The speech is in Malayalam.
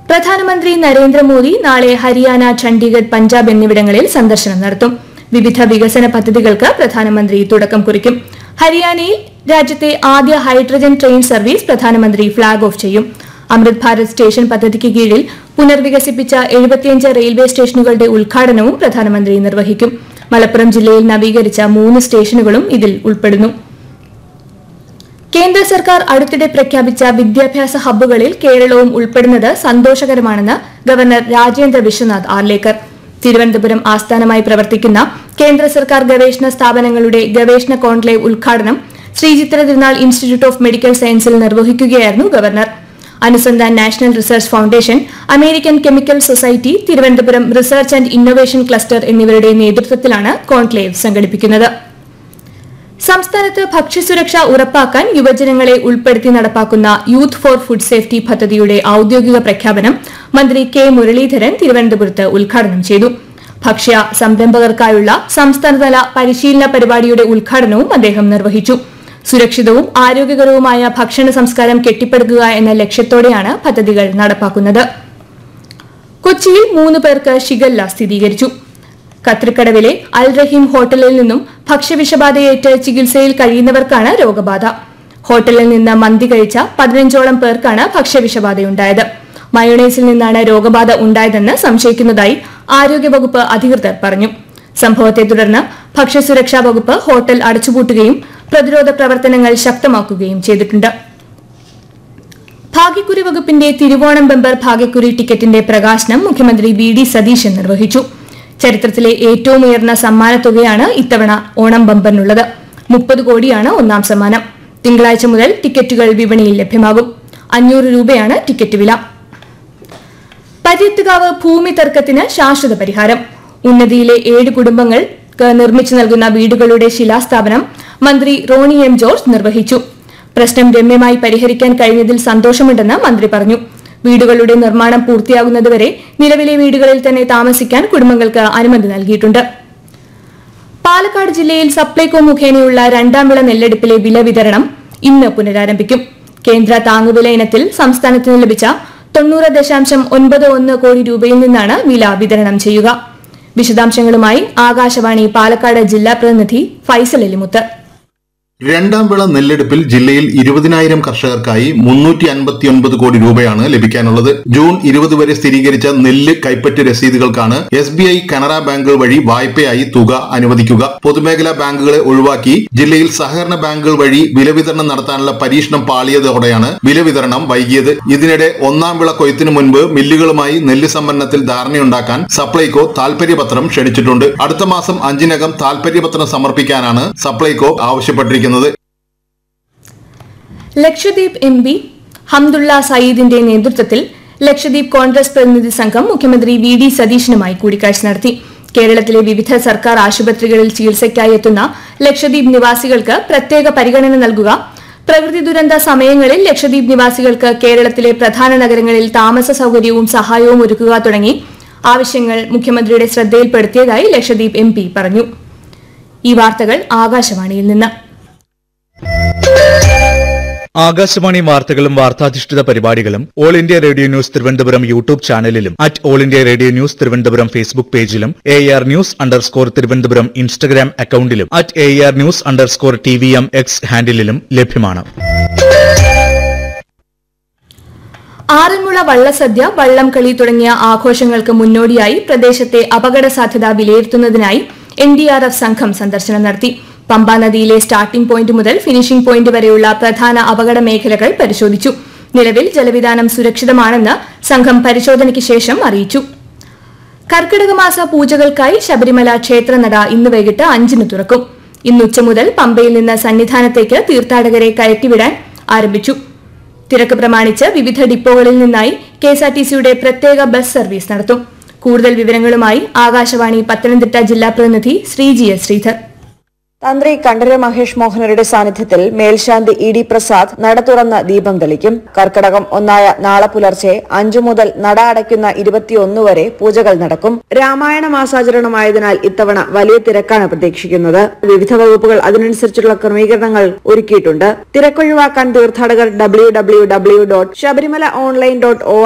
പ്രധാനമന്ത്രി നരേന്ദ്രമോദി നാളെ ഹരിയാന ചണ്ഡീഗഡ് പഞ്ചാബ് എന്നിവിടങ്ങളിൽ സന്ദർശനം നടത്തും വിവിധ വികസന പദ്ധതികൾക്ക് പ്രധാനമന്ത്രി തുടക്കം കുറിക്കും ഹരിയാനയിൽ രാജ്യത്തെ ആദ്യ ഹൈഡ്രജൻ ട്രെയിൻ സർവീസ് പ്രധാനമന്ത്രി ഫ്ളാഗ് ഓഫ് ചെയ്യും അമൃത് ഭാരത് സ്റ്റേഷൻ പദ്ധതിക്ക് കീഴിൽ പുനർവികസിപ്പിച്ച എഴുപത്തിയഞ്ച് റെയിൽവേ സ്റ്റേഷനുകളുടെ ഉദ്ഘാടനവും പ്രധാനമന്ത്രി നിർവഹിക്കും മലപ്പുറം ജില്ലയിൽ നവീകരിച്ച മൂന്ന് സ്റ്റേഷനുകളും ഇതിൽ ഉൾപ്പെടുന്നു കേന്ദ്ര സർക്കാർ അടുത്തിടെ പ്രഖ്യാപിച്ച വിദ്യാഭ്യാസ ഹബ്ബുകളിൽ കേരളവും ഉൾപ്പെടുന്നത് സന്തോഷകരമാണെന്ന് ഗവർണർ രാജേന്ദ്ര വിശ്വനാഥ് ആർലേക്കർ തിരുവനന്തപുരം ആസ്ഥാനമായി പ്രവർത്തിക്കുന്ന കേന്ദ്ര സർക്കാർ ഗവേഷണ സ്ഥാപനങ്ങളുടെ ഗവേഷണ കോൺക്ലേവ് ഉദ്ഘാടനം ശ്രീചിത്ര തിരുനാൾ ഇൻസ്റ്റിറ്റ്യൂട്ട് ഓഫ് മെഡിക്കൽ സയൻസിൽ നിർവഹിക്കുകയായിരുന്നു governor Anusandhan national research foundation American chemical society Thiruvananthapuram research and innovation cluster എന്നിവരുടെ നേതൃത്വത്തിലാണ് കോൺക്ലേവ് സംഘടിപ്പിക്കുന്നത് സംസ്ഥാനത്ത് ഭക്ഷ്യസുരക്ഷ ഉറപ്പാക്കാൻ യുവജനങ്ങളെ ഉൾപ്പെടുത്തി നടപ്പാക്കുന്ന യൂത്ത് ഫോർ ഫുഡ് സേഫ്റ്റി പദ്ധതിയുടെ ഔദ്യോഗിക പ്രഖ്യാപനം മന്ത്രി കെ മുരളീധരൻ തിരുവനന്തപുരത്ത് ഉദ്ഘാടനം ചെയ്തു ഭക്ഷ്യ സംരംഭകർക്കായുള്ള സംസ്ഥാനതല പരിശീലന പരിപാടിയുടെ ഉദ്ഘാടനവും അദ്ദേഹം നിർവഹിച്ചു സുരക്ഷിതവും ആരോഗ്യകരവുമായ ഭക്ഷണ സംസ്കാരം കെട്ടിപ്പടുക്കുക എന്ന ലക്ഷ്യത്തോടെയാണ് പദ്ധതികൾ നടപ്പാക്കുന്നത് കൊച്ചിയിൽ മൂന്ന് പേർക്ക് ഷിഗല്ല സ്ഥിരീകരിച്ചു കത്രിക്കടവിലെ അൽ റഹീം ഹോട്ടലിൽ നിന്നും ഭക്ഷ്യവിഷബാധയേറ്റ് ചികിത്സയിൽ കഴിയുന്നവർക്കാണ് രോഗബാധ ഹോട്ടലിൽ നിന്ന് മന്തി കഴിച്ച പതിനഞ്ചോളം പേർക്കാണ് ഭക്ഷ്യവിഷബാധയുണ്ടായത് മയോണൈസിൽ നിന്നാണ് രോഗബാധ ഉണ്ടായതെന്ന് സംശയിക്കുന്നതായി ആരോഗ്യവകുപ്പ് അധികൃതർ പറഞ്ഞു സംഭവത്തെ തുടർന്ന് ഭക്ഷ്യസുരക്ഷാ വകുപ്പ് ഹോട്ടൽ അടച്ചുപൂട്ടുകയും പ്രതിരോധ പ്രവർത്തനങ്ങൾ ശക്തമാക്കുകയും ചെയ്തിട്ടുണ്ട് ഭാഗ്യക്കുറി വകുപ്പിന്റെ തിരുവോണം ബമ്പർ ഭാഗ്യക്കുറി ടിക്കറ്റിന്റെ പ്രകാശനം മുഖ്യമന്ത്രി വി ഡി സതീശൻ നിർവഹിച്ചു ചരിത്രത്തിലെ ഏറ്റവും ഉയർന്ന സമ്മാനത്തുകയാണ് ഇത്തവണ ഓണം ബമ്പറിനുള്ളത് മുപ്പത് കോടിയാണ് ഒന്നാം സമ്മാനം തിങ്കളാഴ്ച മുതൽ ടിക്കറ്റുകൾ വിപണിയിൽ ലഭ്യമാകും അഞ്ഞൂറ് രൂപയാണ് ടിക്കറ്റ് വില പര്യത്തുകാവ് ഭൂമി തർക്കത്തിന് ശാശ്വത പരിഹാരം ഉന്നതിയിലെ ഏഴ് കുടുംബങ്ങൾക്ക് നിർമ്മിച്ചു നൽകുന്ന വീടുകളുടെ ശിലാസ്ഥാപനം മന്ത്രി റോണി എം ജോർജ് നിർവഹിച്ചു പ്രശ്നം രമ്യമായി പരിഹരിക്കാൻ കഴിഞ്ഞതിൽ സന്തോഷമുണ്ടെന്ന് മന്ത്രി പറഞ്ഞു വീടുകളുടെ നിർമ്മാണം പൂർത്തിയാകുന്നതുവരെ നിലവിലെ വീടുകളിൽ തന്നെ താമസിക്കാൻ കുടുംബങ്ങൾക്ക് അനുമതി നൽകിയിട്ടുണ്ട് പാലക്കാട് ജില്ലയിൽ സപ്ലൈകോ മുഖേനയുള്ള രണ്ടാം വിള നെല്ലെടുപ്പിലെ വില വിതരണം ഇന്ന് പുനരാരംഭിക്കും കേന്ദ്ര താങ്ങുവില ഇനത്തിൽ സംസ്ഥാനത്തിന് ലഭിച്ച തൊണ്ണൂറ് ദശാംശം ഒൻപത് ഒന്ന് കോടി രൂപയിൽ നിന്നാണ് വില വിതരണം ചെയ്യുക വിശദാംശങ്ങളുമായി ആകാശവാണി പാലക്കാട് ജില്ലാ പ്രതിനിധി ഫൈസൽ എലിമുത്ത് രണ്ടാം വിള നെല്ലെടുപ്പിൽ ജില്ലയിൽ ഇരുപതിനായിരം കർഷകർക്കായി മുന്നൂറ്റി അൻപത്തിയൊൻപത് കോടി രൂപയാണ് ലഭിക്കാനുള്ളത് ജൂൺ ഇരുപത് വരെ സ്ഥിരീകരിച്ച നെല്ല് കൈപ്പറ്റ് രസീതുകൾക്കാണ് എസ് ബി ഐ കനറ ബാങ്കുകൾ വഴി വായ്പയായി തുക അനുവദിക്കുക പൊതുമേഖലാ ബാങ്കുകളെ ഒഴിവാക്കി ജില്ലയിൽ സഹകരണ ബാങ്കുകൾ വഴി വില വിതരണം നടത്താനുള്ള പരീക്ഷണം പാളിയതോടെയാണ് വില വിതരണം വൈകിയത് ഇതിനിടെ ഒന്നാം വിള കൊയ്ത്തിനു മുൻപ് മില്ലുകളുമായി നെല്ല് സംഭരണത്തിൽ ധാരണയുണ്ടാക്കാൻ സപ്ലൈകോ താൽപര്യപത്രം ക്ഷണിച്ചിട്ടുണ്ട് അടുത്ത മാസം അഞ്ചിനകം താൽപര്യപത്രം സമർപ്പിക്കാനാണ് സപ്ലൈകോ ആവശ്യപ്പെട്ടിരിക്കുന്നത് ലക്ഷദ്വീപ് എം പി ഹംദുള്ള സയീദിന്റെ നേതൃത്വത്തിൽ ലക്ഷദ്വീപ് കോൺഗ്രസ് പ്രതിനിധി സംഘം മുഖ്യമന്ത്രി വി ഡി സതീശനുമായി കൂടിക്കാഴ്ച നടത്തി കേരളത്തിലെ വിവിധ സർക്കാർ ആശുപത്രികളിൽ ചികിത്സയ്ക്കായി എത്തുന്ന ലക്ഷദ്വീപ് നിവാസികൾക്ക് പ്രത്യേക പരിഗണന നൽകുക പ്രകൃതി ദുരന്ത സമയങ്ങളിൽ ലക്ഷദ്വീപ് നിവാസികൾക്ക് കേരളത്തിലെ പ്രധാന നഗരങ്ങളിൽ താമസ സൌകര്യവും സഹായവും ഒരുക്കുക തുടങ്ങി ആവശ്യങ്ങൾ മുഖ്യമന്ത്രിയുടെ ശ്രദ്ധയിൽപ്പെടുത്തിയതായി ലക്ഷദ്വീപ് എം പറഞ്ഞു ഈ വാർത്തകൾ ആകാശവാണിയിൽ നിന്ന് ആകാശവാണി വാർത്തകളും വാർത്താധിഷ്ഠിത പരിപാടികളും all India radio news Thiruvananthapuram YouTube ചാനലിലും at all India radio news Thiruvananthapuram Facebook പേജിലും A R news underscore Thiruvananthapuram Instagram അക്കൌണ്ടിലും at A R news underscore T V M X ഹാൻഡിലും ലഭ്യമാണ് ആറന്മുള വള്ളസദ്യ വള്ളംകളി തുടങ്ങിയ ആഘോഷങ്ങൾക്ക് മുന്നോടിയായി പ്രദേശത്തെ അപകട സാധ്യത വിലയിരുത്തുന്നതിനായി എൻ ഡി ആർ എഫ് സംഘം സന്ദർശനം നടത്തി പമ്പാ നദിയിലെ സ്റ്റാർട്ടിംഗ് പോയിന്റ് മുതൽ ഫിനിഷിംഗ് പോയിന്റ് വരെയുള്ള പ്രധാന അപകട മേഖലകൾ പരിശോധിച്ചു നിലവിൽ ജലവിധാനം സുരക്ഷിതമാണെന്ന് സംഘം പരിശോധനയ്ക്ക് ശേഷം അറിയിച്ചു കർക്കിടക മാസ പൂജകൾക്കായി ശബരിമല ക്ഷേത്രനട ഇന്ന് വൈകിട്ട് അഞ്ചിന് തുറക്കും ഇന്ന് ഉച്ച മുതൽ പമ്പയിൽ നിന്ന് സന്നിധാനത്തേക്ക് തീർത്ഥാടകരെ കയറ്റിവിടാൻ ആരംഭിച്ചു തിരക്ക് പ്രമാണിച്ച് വിവിധ ഡിപ്പോകളിൽ നിന്നായി കെഎസ്ആർടിസിയുടെ പ്രത്യേക ബസ് സർവീസ് നടത്തും കൂടുതൽ വിവരങ്ങളുമായി ആകാശവാണി പത്തനംതിട്ട ജില്ലാ പ്രതിനിധി ശ്രീജി എസ് ശ്രീധർ തന്ത്രി കണ്ഠര മഹേഷ് മോഹനരുടെ സാന്നിധ്യത്തിൽ മേൽശാന്തി ഇ ഡി പ്രസാദ് നട തുറന്ന് ദീപം തെളിക്കും കർക്കടകം ഒന്നായ നാളെ പുലർച്ചെ അഞ്ചു മുതൽ നട അടയ്ക്കുന്ന ഇരുപത്തിയൊന്ന് വരെ പൂജകൾ നടക്കും രാമായണ മാസാചരണമായതിനാൽ ഇത്തവണ വലിയ തിരക്കാണ് പ്രതീക്ഷിക്കുന്നത് വിവിധ വകുപ്പുകൾ അതിനനുസരിച്ചുള്ള ക്രമീകരണങ്ങൾ ഒരുക്കിയിട്ടുണ്ട് തിരക്കൊഴിവാക്കാൻ തീർത്ഥാടകർ W W W dot Sabarimala online dot O